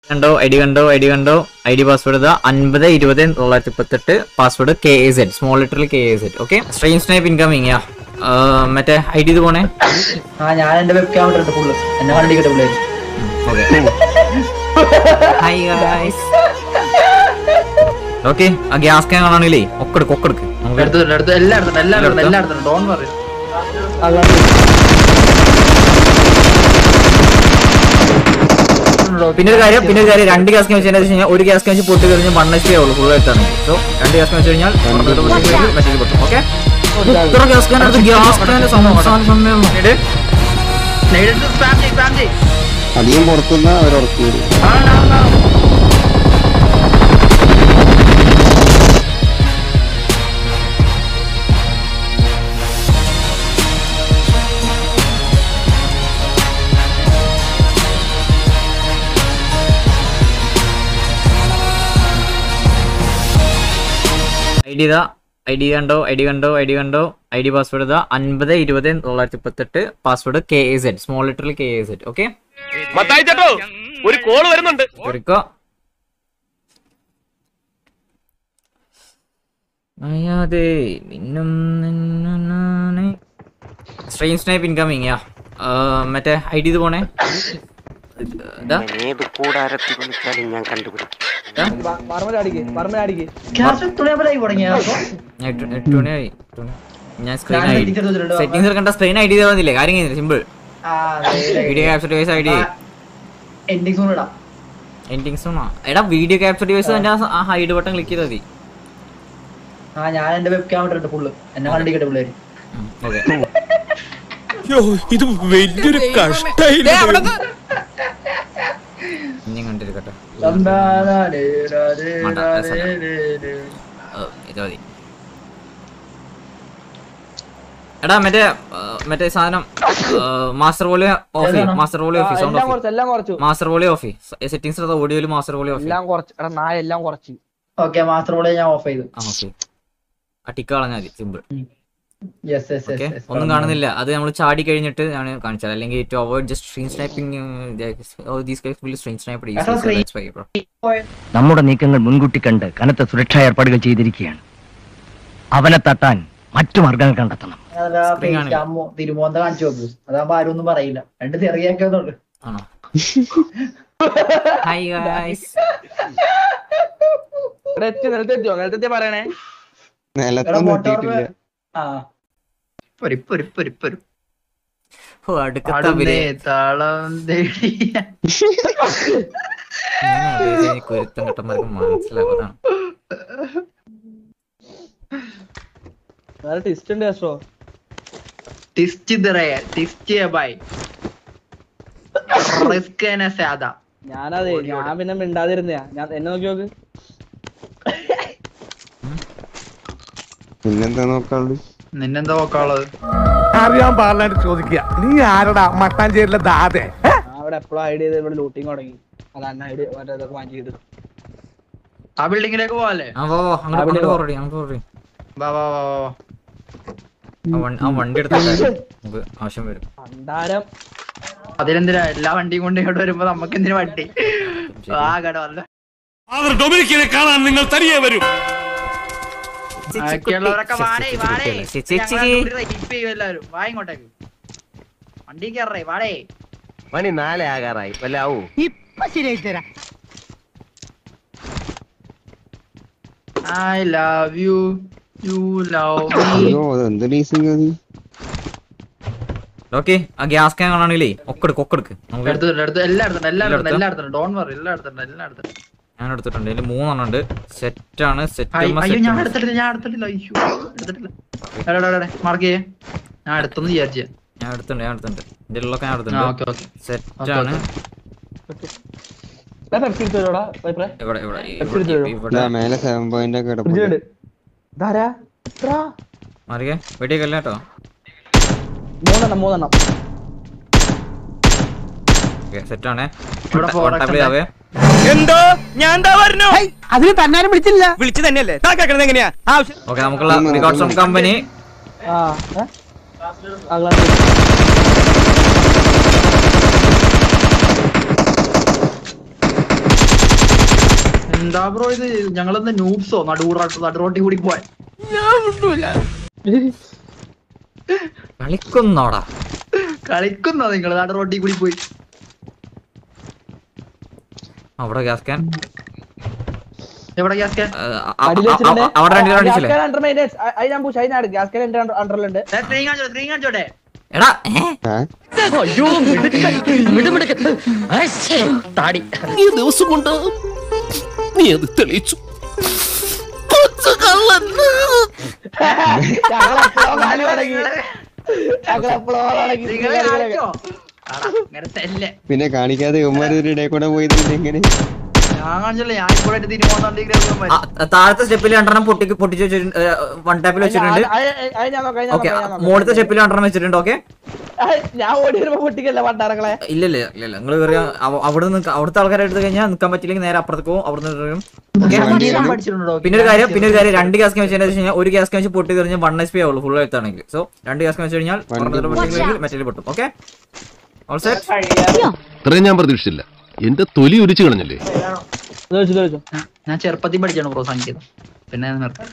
കണ്ടോ I D കണ്ടോ I D കണ്ടോ ഐ ഡി പാസ്വേഡ് ഇതാ അൻപത് ഇരുപത് തൊള്ളായിരത്തി മുപ്പത്തെട്ട് password K A Z small ലെറ്ററിൽ K A Z okay stream snipe incoming yeah മറ്റേ ഐ ഡി ഇത് പോണേ ആ ഞാൻ എന്റെ വെബ് ക്യാമറ ഉണ്ട് ഫുള്ള് എന്നെ വണ്ടി കിട്ടും പിള്ളേര് ഹായ് ഗായ്സ് ഓക്കെ ആ ഗ്യാസ് ക്യാൻ കാണാണെങ്കിലേ ഒക്കെടുക്ക് ഒക്കെടുക്ക് നമുക്ക് എടുത്തിട്ടുണ്ട് എടുത്ത് എല്ലാം എടുത്തിട്ടുണ്ട് എല്ലാം എടുത്തിട്ടുണ്ട് എല്ലാം എടുത്തിട്ടുണ്ട് ഡോൺ പറയും പിന്നെ ഒരു കാര്യം പിന്നെ ഒരു കാര്യം രണ്ട് ഗ്യാസ് ക്യാൻ വെച്ചാൽ കഴിഞ്ഞാൽ ഒരു ഗ്യാസ് ക്യാൻ വെച്ച് പൊട്ടി കഴിഞ്ഞാൽ വൺ എച്ച് ആവുള്ളൂ ഫുൾ ആയിട്ടാണ് സോ രണ്ട് ഗ്യാസ് ക്യാൻ വെച്ച് കഴിഞ്ഞാൽ മെസ്സേജ് പൊട്ടും ഓക്കെ ഇത്ര ഗ്യാസ് ക്യാൻ അടുത്ത് ഗ്യാസ് ക്യാൻ്റെ സംസ്ഥാന സമ്മേളനം നേരിട്ട് സ്പാം ചെയ്യ് സ്പാം ചെയ്യ് അധികം പുറത്തുനിന്ന് അവർ ഉറക്കി വരും ആ, ആ, ആ. ഐ ഡി ഇതാ ഐ ഡി കണ്ടോ ഐ ഡി കണ്ടോ ഐ ഡി കണ്ടോ ഐ ഡി പാസ്വേഡ് ഇതാ അൻപത് ഇരുപത് തൊള്ളായിരത്തി മുപ്പത്തെട്ട് password K A Z small ലെറ്ററിൽ K A Z okay Mathai ചേട്ടോ ഒരു കോള് വരുന്നുണ്ട് ഒരുക്കോ അയ്യാതെ മിന്നും സ്ട്രെയിൻ സ്നൈപ്പ് ഇൻകമിങ് യാ മറ്റേ ഐ ഡി ഇത് പോണേ ഇതാ ഏത് കൂടാരത്തിൽ വിളിച്ചാലും ഞാൻ കണ്ടുപിടിക്കും ക്യാഷ് തുണിയപ്പലായി തുടങ്ങിയ അപ്പൊ ഞാൻ എട്ട് എട്ട് മണിയായി എട്ട് മണി. ഞാൻ സ്ക്രീൻ ഞാൻ ഐ settings എടുത്തിട്ടുണ്ട്. സെറ്റിംഗ്സ് കണ്ട സ്ക്രീൻ ഐ ഡി തന്നില്ലേ കാര്യം കഴിഞ്ഞില്ല സിമ്പിൾ ആ video capture device I D ending zone ഇടാം എൻഡിങ്സ് എടാ വീഡിയോ ക്യാപ്ചർ ഡിവൈസ് തന്നെ ആ ഹൈഡ് ബട്ടൺ ക്ലിക്ക് ചെയ്താൽ മതി ആ ഞാൻ എന്റെ വെബ് ക്യാമറ ഉണ്ട് ഫുള്ള് എന്നെ വണ്ടി കിട്ടും പിള്ളേര് ഓക്കെ ഇത് വലിയൊരു കഷ്ടായില്ല ഇനിയും കണ്ടിരിക്കട്ടെ ഓ, ഇത് മതി എടാ മറ്റേ ആ, മറ്റേ സാധനം മാസ്റ്റർ വോളി ഓഫ് ഏതാണ്? മാസ്റ്റർ വോളി ഓഫ് സൗണ്ട് എല്ലാം ഓഫ് കുറച്ച് എല്ലാം കുറച്ചു മാസ്റ്റർ വോളി ഓഫ് സെറ്റിംഗ്സ് ഓഡിയോയിൽ മാസ്റ്റർ വോളി ഓഫ് എല്ലാം കുറച്ച് എടാ നായ എല്ലാം കുറച്ച് ഓക്കെ മാസ്റ്റർ ബോളെ ഞാൻ ഓഫ് ചെയ്തു ആ ഓക്കെ ആ ടിക്ക് കളഞ്ഞാൽ മതി simple yes yes okay yes ഒന്നും കാണുന്നില്ല അത് നമ്മൾ ചാടി കഴിഞ്ഞിട്ട് ഞാൻ കാണിച്ചത് അല്ലെങ്കിൽ to avoid just stream sniping these guys will stream snipe എടാ, screen- നമ്മുടെ നീക്കങ്ങൾ മുൻകൂട്ടി കണ്ട് കനത്ത സുരക്ഷാ ഏർപ്പാടുകൾ ചെയ്തിരിക്കുകയാണ് അവനെ തട്ടാൻ മറ്റു മാർഗങ്ങൾ കണ്ടെത്തണം Screen കാണില്ല. അമ്മോ തിരുമോന്ത കാണിച്ചു നോക്കൂ അതാകുമ്പോ ആരും ഒന്നും പറയില്ല രണ്ട് ചെറിയാക്കുന്നുള്ളു ആണോ ഹായ് ഗൈസ് എടാ എത്തി നിലത്തെത്തിയോ നിലത്തെത്തി പറയണേ നിലത്തൊന്നും എത്തിയിട്ടില്ല ആ പൊരി പൊരി പൊരി പൊരി ഓ അടുക്കത്ത പാടുന്നേ താളം തേടി കുരുത്തം കിട്ടന്മാർക്ക് മനസ്സിലാക്കുന്നതാണ് വേറെ ടിസ്റ്റ് ഉണ്ട് കേട്ടോ ടിസ്റ്റ് ഇതറയ ടിസ്റ്റ് ബൈ റിസ്ക് എന്നെ സാധാ ഞാനതെ ഞാൻ പിന്നെ മിണ്ടാതിരുന്നയാ ഞാൻ എന്നെ നോക്കി നോക്ക് പിന്നെന്താ നോക്കാളു നിന്നെന്താ നോക്കാനുള്ളത് അറിയാൻ പാടില്ലാണ്ട് ചോദിക്കുക നീ ആരടാ മട്ടാഞ്ചേരിയിലെ ദാതെ ഞാൻ ഇവിടെ എപ്പോഴും ഐഡിയ ചെയ്ത് ഇവിടെ ലൂട്ടിങ് തുടങ്ങി അതാണ് ഐഡിയ മറ്റേ ഇതൊക്കെ വാങ്ങി ചെയ്ത് ആ ബിൽഡിങ്ങിലേക്ക് പോവാല്ലേ ആ വാ വാ അങ്ങോട്ട് അങ്ങോട്ട് പോറടി അങ്ങോട്ട് പോറടി വാ വാ വാ വാ, വാ ആ വണ്ടി ആ വണ്ടി എടുത്തിട്ട് നമുക്ക് ആവശ്യം വരും ഭണ്ഡാരം അതിനെന്തിനാ എല്ലാ വണ്ടിയും കൊണ്ട് ഇങ്ങോട്ട് വരുമ്പോ നമുക്ക് എന്തിനു വണ്ടി ആ കട വല്ല അവർ ഡൊമിനിക്കിനെ കാണാൻ നിങ്ങൾ തനിയെ വരും ബാക്കിയുള്ളവരൊക്കെ വാടേ വാടേ ചേച്ചി എല്ലാവരും വാ ഇങ്ങോട്ടേക്ക് വണ്ടി കയറേ വാടേ മണി നാലേ ആകാറായി വല്ല ആവൂ I love you you love me അയ്യോ എന്ത് ലീസിങ് അത് ഓക്കെ ആ ഗ്യാസ് ക്യാൻ കാണാണെങ്കിലേ ഒക്കെടുക്ക് ഒക്കെടുക്ക് നമുക്ക് എടുത്തിട്ടുണ്ട് എടുത്ത് എല്ലാം എടുത്തിട്ടുണ്ട് എല്ലാം എല്ലാം എടുത്തിട്ടുണ്ട് എല്ലാം എടുത്തിട്ടുണ്ട് ഡോൺ പറ എല്ലാം എടുത്തിട്ടുണ്ട് എല്ലാം എടുത്തിട്ടുണ്ട് ഞാൻ എടുത്തിട്ടുണ്ട് ഇതിൽ മൂന്നെണ്ണം ഉണ്ട് സെറ്റ് ആണ് സെറ്റ് അയ്യ- അയ്യോ ഞാൻ എടുത്തിട്ടില്ല ഞാൻ എടുത്തിട്ടില്ല അയ്യോ എടുത്തിട്ടില്ല എടാ, എടാ, എടാ, മാർക്ക് ചെയ്യേ ഞാൻ എടുത്തെന്ന് വിചാരിച്ചേ ഞാൻ എടുത്തിട്ടുണ്ട് ഞാൻ എടുത്തിട്ടുണ്ട് ഇതിന്റെ ഉള്ളൊക്കെ ഞാൻ ആ എടുത്തിട്ടുണ്ട് ഓക്കെ ഓക്കെ സെറ്റ് ആണ് പെപ്സി എടുത്ത് തരുവാടാ വൈപ്പറെ ഇവിടെ ഇവിടെ എടുത്തിട്ട് ഇവിടെ വരൂ. ഇവിടെ ഇതാ മേലെ സെവൻ പോയിന്റ് ഒക്കെ കിടപ്പുണ്ട് ഫ്രിഡ്ജിലുണ്ട് ഇതാരാ എത്രാ? മാറിയേ വെടിയൊക്കെ കേട്ടോ മൂന്നെണ്ണം മൂന്നെണ്ണം ഓക്കെ സെറ്റ് ആണ് ഇവിടെ four X ഉണ്ട്. ആവേ എന്തോ ഞാൻ എന്താ പറഞ്ഞു അതിന് തന്നാരും വിളിച്ചില്ല വിളിച്ചു തന്നെയല്ലേ താ കേൾക്കണത് എങ്ങനെയാ ആവശ്യം ഓക്കെ നമുക്കുള്ള റിക്കോർഡ്സ് ഓഫ് കമ്പനി ആ ഏ? ആ ഗ്ലാസ് എന്താ ബ്രോ ഇത് ഞങ്ങളെന്താ നൂബ്സോ നടുറ നടുറോട്ടി കൂടി പോവാൻ കളിക്കുന്നോടാ കളിക്കുന്നോ നിങ്ങൾ നടുറോട്ടി കൂടി പോയി അവിടെ ഗ്യാസ് ക്യാൻ എവിടെ ഗ്യാസ് ക്യാൻ അടിയിൽ വെച്ചിട്ടുണ്ട്. അവിടെ രണ്ട് ആ, കണ്ടിച്ചില്ലേ gas can under maintenance. ആ, അത് ഞാൻ push, അതിനാണ്. gas can എന്റെ under- underലുണ്ട്. സ്ക്രീൻ കാണിച്ചോ സ്ക്രീൻ കാണിച്ചോട്ടെ എടാ ഏ? ആ ഈ ദിവസം കൊണ്ട് നീ അത് തെളിയിച്ചു ഞങ്ങളെപ്പോഴോ കാല് മടങ്ങി. ഞങ്ങളെപ്പോഴോ മടങ്ങി. നിങ്ങളെ കാണിച്ചോ ആടാ, ഇങ്ങനെ തന്നെ പിന്നെ കാണിക്കാതെ ഇവന്മാരുടെ ഇടയിൽ കൂടെ പോയതിന്റെ എങ്ങനെ ഞാൻ കാണിച്ചല്ലേ ഞാൻ ഇവിടെ തിരിഞ്ഞു പോകുന്നുണ്ടെങ്കിൽ ആ, താഴത്തെ സ്റ്റെപ്പിൽ രണ്ടെണ്ണം പൊട്ടി പൊട്ടിച്ച് വെച്ചിട്ടുണ്ട് വൺ ടാപ്പിൽ വെച്ചിട്ടുണ്ട് അത് അത് അത് ഞാൻ നോക്കാം, അത് ഞാൻ ഓക്കെ നോക്കാം, അത് ഞാൻ നോക്കാം. മുകളിലത്തെ സ്റ്റെപ്പിൽ രണ്ടെണ്ണം വെച്ചിട്ടുണ്ട് ഓക്കെ അത് ഞാൻ ഓടി വരുമ്പോ പൊട്ടിക്കല്ല പണ്ടാറങ്ങളെ ഇല്ല ഇല്ല ഇല്ല ഇല്ല നിങ്ങൾ കയറിയ അവിടെ നിന്ന് അവിടുത്തെ ആൾക്കാരെ എടുത്തു കഴിഞ്ഞാൽ നിൽക്കാൻ പറ്റില്ലെങ്കിൽ നേരെ അപ്പുറത്തേക്ക് പോകും അവിടെ നിന്ന് പഠിച്ചിട്ടുണ്ടോ പിന്നെ ഒരു കാര്യം പിന്നെ ഒരു കാര്യം രണ്ട് ഗ്യാസ് വെച്ച് കഴിഞ്ഞാൽ ഒരു ഗ്യാസ് വെച്ച് പൊട്ടി കഴിഞ്ഞാൽ വൺ എച്ച് പി ആവുള്ളൂ ഫുൾ എത്താണെങ്കിൽ സോ രണ്ട് ഗ്യാസ് വെച്ച് കഴിഞ്ഞാൽ മറ്റേ പൊട്ടും ഓക്കെ ഓൾ സെറ്റ് ഇത്രയും ഞാൻ പ്രതീക്ഷിച്ചില്ല എന്റെ തൊലി ഉരിച്ചു കളഞ്ഞല്ലേ ചോദിച്ചു ചോദിച്ചു ഞാൻ- ഞാൻ ചെറുപ്പത്തിൽ പഠിച്ചാണ് ബ്രോ സംഗീതം പിന്നെ അത് നിർത്തി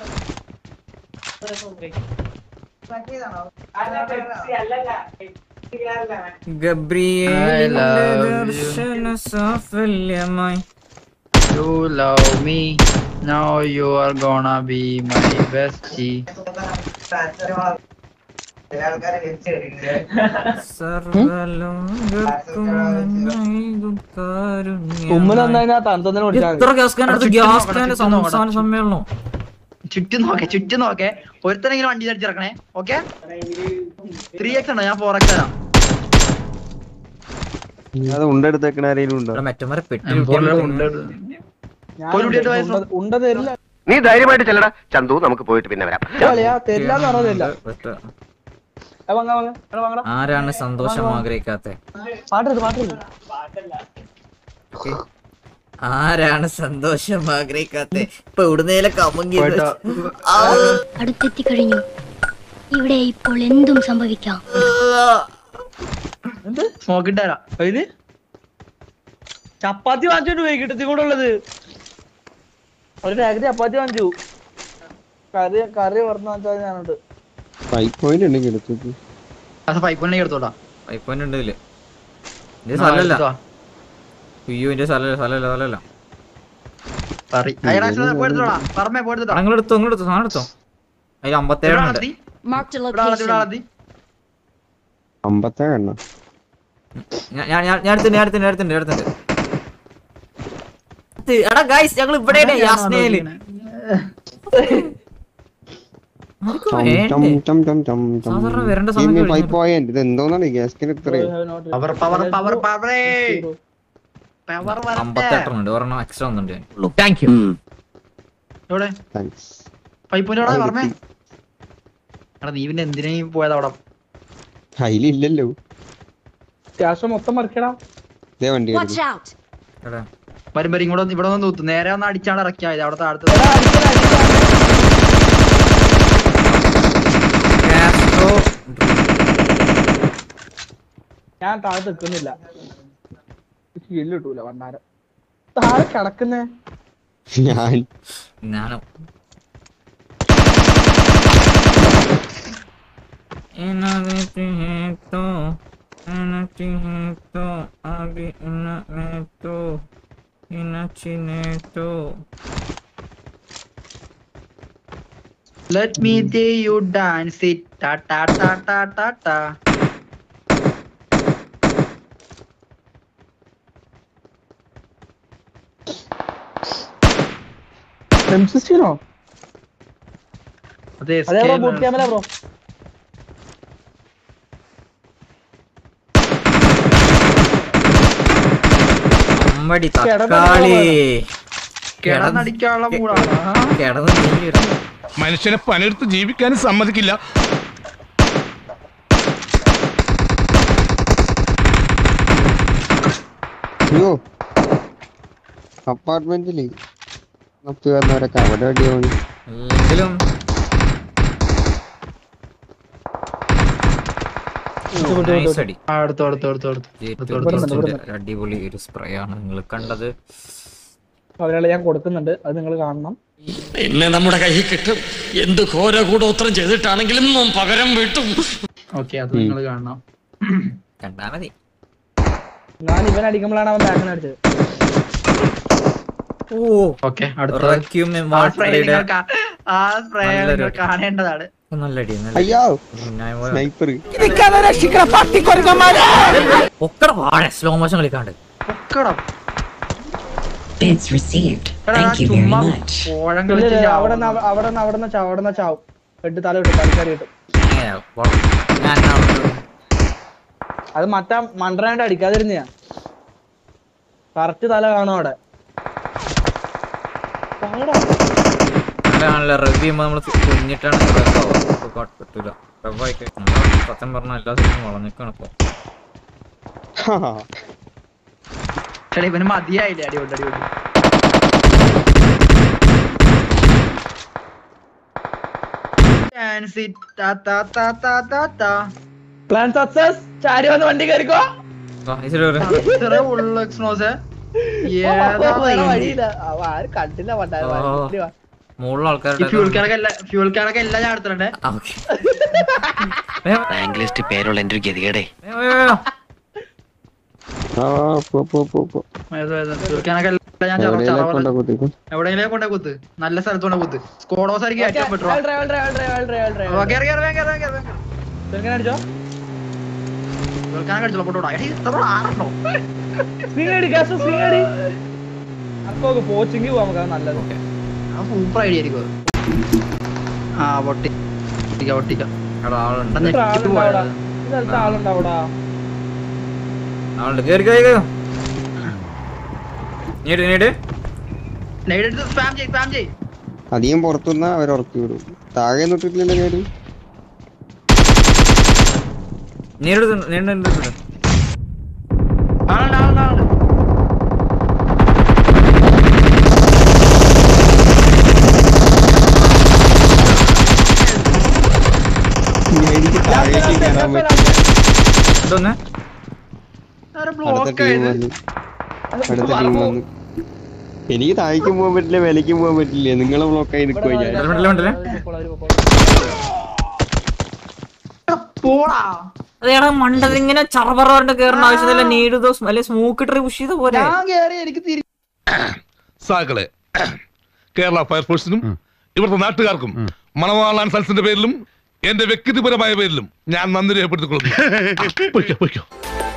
ഗബ്രിയേലിന്റെ I love you. Darshana സാഫല്യമായി You love me, now you are gonna be my bestie. സർവ്വലോകർക്കും നന്മയേകും കാരുണ്യമായി. തുമ്മൽ വന്നതിനാ തണുത്തതിനെ കുടിച്ചാൽ എത്ര ഗ്യാസ് ക്യാൻ എടുത്ത് ചുറ്റും ഗ്യാസ് നോക്കണം, ക്യാന്റെ ചുറ്റും നോക്കണം. സംസ്ഥാന സമ്മേളനം ചുറ്റും നോക്കെ ചുറ്റും നോക്കെ ഒരുത്തനെങ്കിലും വണ്ടി അടിച്ചിറക്കണേ ഓക്കെ ത്രീ എക്സ് ഉണ്ടോ ഞാൻ ഫോർ എക്സ് തരാം അത് ഉണ്ടെടുത്തേക്കണ ആരെങ്കിലും ഉണ്ടോ ഇവിടെ മറ്റന്മാരെ പെട്ടി കൊല്ലുടിയിട്ട് വയസ്സോ? ഉണ്ട തരില്ല നീ ധൈര്യമായിട്ട് ചെല്ലടാ ചന്തു നമുക്ക് പോയിട്ട് പിന്നെ വരാം കളിയാ തരില്ല എന്ന് പറഞ്ഞതില്ല വാങ്ങ വാങ്ങ എടാ വാങ്ങടാ ആരാണ് സന്തോഷം ആഗ്രഹിക്കാത്ത പാട്ടെടുത്ത് പാട്ടെടുത്ത് ആരാണ് സന്തോഷം ആഗ്രഹിക്കാത്ത ഇപ്പൊ ഇവിടുന്നേലെ കമങ്ങി പോയിട്ടോ. അടുത്തെത്തിക്കഴിഞ്ഞു ഇവിടെ ഇപ്പോൾ എന്തും സംഭവിക്കാം സ്മോക്ക് ഇട്ടാരാ ഇത് ചപ്പാത്തി വാങ്ങിച്ചോണ്ട് പോയി കിട്ടത്തി കൂടെ ഉള്ളത് ഒരു പാക്കറ്റ് ചപ്പാത്തി വാങ്ങിച്ചു കറി കറി പറഞ്ഞു വാങ്ങിച്ചാൽ ഞാനുണ്ട് ഫൈവ് പോയിന്റ് ഉണ്ടെങ്കിൽ എടുത്തേക്ക് അത് ഫൈവ് പോയിന്റ് എടുത്തോട്ടാ ഇപ്പൊ ഉണ്ട് ഇതില് ഇത് സ്ഥലല്ല എടുത്തോ. അയ്യോ എന്റെ സ്ഥലല്ല സ്ഥലല്ല സ്ഥലല്ല പറ പോയെടുത്തോടാ പറമേ പോയെടുത്തോടാ നിങ്ങൾ എടുത്തോ നിങ്ങൾ എടുത്തോ സാധനം എടുത്തോ അതിൽ അമ്പത്തേഴുണ്ട് ഇവിടെ ആളെത്തി ഇവിടെ ആളെത്തി അമ്പത്തേഴ് എണ്ണ ഞാൻ ഞാൻ ഞാൻ- ഞാൻ എടുത്തിട്ടുണ്ട് ഞാൻ എടുത്തിട്ടുണ്ട് ഞാൻ എടുത്തിട്ടുണ്ട് ഞാൻ എടുത്തിട്ടുണ്ട് ഇത്, എടാ ഗൈസ് ഞങ്ങൾ ഇവിടെയാണ് യാസ്നയില് ആർക്കും വേണ്ടേ? സാധാരണ വരേണ്ട സമയം ഫൈവ് കഴിഞ്ഞു. പോയിന്റ് ഇത് എന്തോന്നാണ് ഗ്യാസ്കിന് ഇത്രയും പവർ പവർ പവർ പവറേ പവർ വരട്ടെ അമ്പത്തെട്ടെണ്ണം ഉണ്ട് ഒരെണ്ണം എക്സ്ട്രാ വന്നിട്ടുണ്ട് ഞാൻ താങ്ക് യു എവിടെ താങ്ക്സ് ഫൈവ് പോയിന്റ് എവിടെ പറഞ്ഞേ എടാ നീ പിന്നെ എന്തിനാ ഈ പോയത് അവിടെ അതിലില്ലല്ലോ ക്യാഷ് മൊത്തം മറിക്കടാ ഇതേ വണ്ടി വരുന്നു എടാ വരും വരും ഇവിടെ വന്ന് ഇവിടെ ഒന്ന് നൂത്ത് നേരെ ഒന്ന് അടിച്ചാണ് ഇറക്കിയത് അവിടെ താഴത്ത് എടാ, അടിക്കല, അടിക്കല. കാസ്ട്രോ ഞാൻ താഴെ നിൽക്കുന്നില്ല സ്കില്ല് കിട്ടൂല വണ്ടാരം താഴെ കിടക്കുന്നേ ഞാൻ ഞാനും इनादती है तो इनाची है तो आगे इना तो इनाची ने तो Let me see you dance it ta ta ta ta ta ta M സിക്സ്റ്റീനോ അതെ അതേ ബ്രോ ബൂട്ട് ക്യാമറ ബ്രോ അമ്പടി കിടന്ന് തക്കാളി കിടന്നടിക്കാനുള്ള മൂടാണ് കിടന്ന് നീ വരുന്നു. മനുഷ്യനെ പണിയെടുത്ത് ജീവിക്കാനും സമ്മതിക്കില്ല അയ്യോ അപ്പാർട്ട്മെന്റില് നപ്പി വന്നവരൊക്കെ അവിടെ അടിയാണ് അല്ലെങ്കിലും Nice അടി അടുത്തു അടുത്തു അടുത്തു അടുത്തു ഏറ്റവും എടുത്തു, എടുത്തു. ബെസ്റ്റ് ഒരു അടിപൊളി ഒരു സ്പ്രേ ആണ് നിങ്ങൾ കണ്ടത് അവരാളെ ഞാൻ കൊടുക്കുന്നുണ്ട് അത് നിങ്ങൾ കാണണം എന്നെ നമ്മുടെ കയ്യിൽ കിട്ടും എന്ത് ഘോര കൂടോത്രം ചെയ്തിട്ടാണെങ്കിലും നാം പകരം വീട്ടും ഓക്കെ അത് നിങ്ങൾ കാണണം കണ്ടാ മതി ഞാൻ ഇവൻ അടിക്കുമ്പോഴാണ് അവൻ ബാക്കിന് അടിച്ചത് ഓ ഓക്കെ അടുത്ത റക്യൂം ആ സ്പ്രേ നിങ്ങൾ കാ- ആ സ്പ്രേ നല്ലൊരു നിങ്ങൾ കാണേണ്ടതാണ് നല്ല അടി നല്ല അയ്യോ ഞാൻ പോയ- സ്നൈപ്പർ ഒക്കട വാഴ സ്ലോ മോഷൻ കളിക്കാണ്ട് പൊക്കടം Bids received. എടാ, Thank you very ചുമ്മാ much. കോഴം ഇല്ല, കളിച്ച് ഇല്ല, അവിടെ ചാവുന്നു. അവിടെ അവിടെ ചാവും അവിടെ ചാവും എട്ട് തല കിട്ടും തലക്കറി കിട്ടും ഏ, വ- ഞാൻ അവിടെ- അത് മറ്റാ മണ്ടനായിട്ട് അടിക്കാതിരുന്ന കറക്റ്റ് തല കാണും അവിടെ അങ്ങനെയാണല്ലോ റിവ്യൂ ചെയ്യുമ്പോ നമ്മള് കുഞ്ഞിട്ടാണ് ഇതാക്കാവുക. ഇപ്പൊ കൊ- പറ്റൂല റബ്ബായിക്ക് നമ്മള് സത്യം പറഞ്ഞ എല്ലാ സ്ഥലത്തും വളഞ്ഞിക്കാണ് ഇപ്പൊ എടാ, ഇവന് മതിയായില്ലേ അടിപൊളി അടിപൊളി Dance it, ta ta ta ta ta ta. Plan success ചാരി വന്ന് വണ്ടി കയറിക്കോ ആ, ഇച്ചിരി ഒരു- ഇത്രേ ഉള്ളു എക്സ്നോസ് ഏതാ വേറെ range? വഴിയില്ല അവ ആരും കണ്ടില്ല പണ്ടായ ഓ. മുകളിലുള്ള ഈ ആൾക്കാരുടെ ഫ്യൂൾ കാനൊക്കെ എല്ലാം ഫ്യൂൾ കാനൊക്കെ എല്ലാം ഞാൻ എടുത്തിട്ടുണ്ട് ആ, okay. വേഗം, റാങ്ക് ലിസ്റ്റ് പേരുള്ള എന്റെ ഒരു ഗതികേടേ വേഗം, വേഗം. ആ പോ പോ പോ പോ ഫ്യൂൾ കാനൊക്കെ എല്ലാം ഞാൻ ചറ- എവിടെയെങ്കിലും ചറ- കൊണ്ട കുത്തിക്കും എവിടെയെങ്കിലും കൊണ്ടേ കുത്ത് നല്ല സ്ഥലത്ത് കൊണ്ടേ കുത്ത് സ്കോഡോസ് ആയിരിക്കും ഏറ്റവും ബെറ്റർ ഓക്കെ ഇറങ്ങി ഇറങ്ങി ഇറങ്ങി ഇറങ്ങി അടിച്ചോ ഫ്യൂൾ കാനൊക്കെ അടിച്ചോളൂ കൊണ്ടോടാ എടീ, ഇത്ര ആറെണ്ണോ സ്ക്രീൻ അടി കാശ് സ്ക്രീൻ അടി അപ്പൊ പോച്ചിങ് പോവാം നമുക്ക് അത് നല്ലത് ആ സൂപ്പർ ഐഡിയ ആയിരിക്കും അത്. ആ പൊട്ടി പൊട്ടിക്ക പൊട്ടിക്ക എടാ, ആളുണ്ട് അന്ന് ഇത്ര ഞെട്ടിട്ട് ആളുണ്ടാവടാ പോയത്. ഈ സ്ഥലത്ത് ആളുണ്ടാവടാ ആളുണ്ട് കേറി കേറി കേറി നീട് നീട് Nade എടുത്ത് spam ചെയ്യ്, spam ചെയ്യ്. അധികം പുറത്തുനിന്ന് അവർ ഉറക്കി വിടും താഴെ നിട്ടിട്ടില്ലല്ലോ കേറി നീട് നീണ്ട് നീണ്ട് ആളുണ്ട്, ആളുണ്ട്, ആളുണ്ട്. എനിക്ക് താഴേക്ക് കയറാൻ പറ്റും ഇതൊന്ന് ആരെ അടുത്ത block ടീം ആയത്? വന്നു അടുത്ത ടീം വന്നു എനിക്ക് താഴേക്ക് പോകാൻ പറ്റില്ല വിലയ്ക്ക് പോകാൻ പറ്റില്ല നിങ്ങളെ ബ്ലോക്കായി നിൽക്കുക ഞാൻ ഹെൽമെറ്റില് വേണ്ടല്ലേ പോടാ. അതേടാ മണ്ടത് ഇങ്ങനെ ചറപറണ്ട് കേറുന്ന ആവശ്യമില്ല നീട് അല്ലെ സ്മൂക്ക് ഇട്ട് പുഷ് ചെയ്ത പോലെ ഞാൻ കേറി എനിക്ക് തിരി സാക്കളെ കേരള ഫയർഫോഴ്സിനും ഇവിടുത്തെ നാട്ടുകാർക്കും മണവാളാൻ സൽസിന്റെ പേരിലും എന്റെ വ്യക്തിപരമായ പേരിലും ഞാൻ നന്ദി രേഖപ്പെടുത്തിക്കൊള്ളുന്നു പൊയ്ക്കോ, പൊയ്ക്കോ.